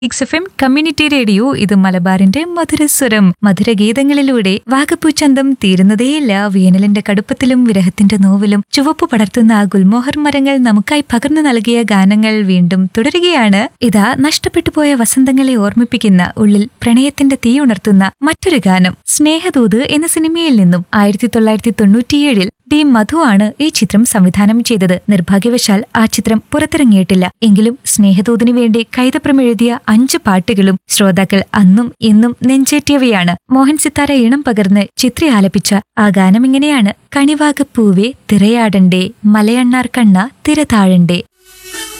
X F M community radio ഇത് മലബാറിന്റെ മധുരസ്വരം മധുരഗീതങ്ങളിലൂടെ വാഗപ്പൂച്ചന്തം തീരുന്നതേയില്ല വേനലിന്റെ കടുപ്പത്തിലും വിരഹത്തിന്റെ നോവിലും ചുവപ്പ് പടർത്തുന്ന ആ ഗുൽമോഹർ മരങ്ങൾ നമുക്കായി പകർന്നു നൽകിയ ഗാനങ്ങൾ വീണ്ടും തുടരുകയാണ് ഇതാ നഷ്ടപ്പെട്ടു പോയ വസന്തങ്ങളെ ഓർമ്മിപ്പിക്കുന്ന ഉള്ളിൽ പ്രണയത്തിന്റെ തീ ഉണർത്തുന്ന മറ്റൊരു ഗാനം സ്നേഹദൂത് എന്ന സിനിമയിൽ നിന്നും ആയിരത്തി തൊള്ളായിരത്തി തൊണ്ണൂറ്റിയേഴിൽ ഡി മധു ആണ് ഈ ചിത്രം സംവിധാനം ചെയ്തത് നിർഭാഗ്യവശാൽ ആ ചിത്രം പുറത്തിറങ്ങിയിട്ടില്ല എങ്കിലും സ്നേഹദൂതിനു വേണ്ടി കൈതപ്രം എഴുതിയ അഞ്ച് പാട്ടുകളും ശ്രോതാക്കൾ അന്നും ഇന്നും നെഞ്ചേറ്റിയവയാണ് മോഹൻ സിത്താര ഈണം പകർന്ന് ചിത്രി ആലപിച്ച ആ ഗാനം ഇങ്ങനെയാണ് കണിവാകപ്പൂവേ തിറയാടണ്ടേ മലയണ്ണാർ കണ്ണ തിര താഴണ്ടേ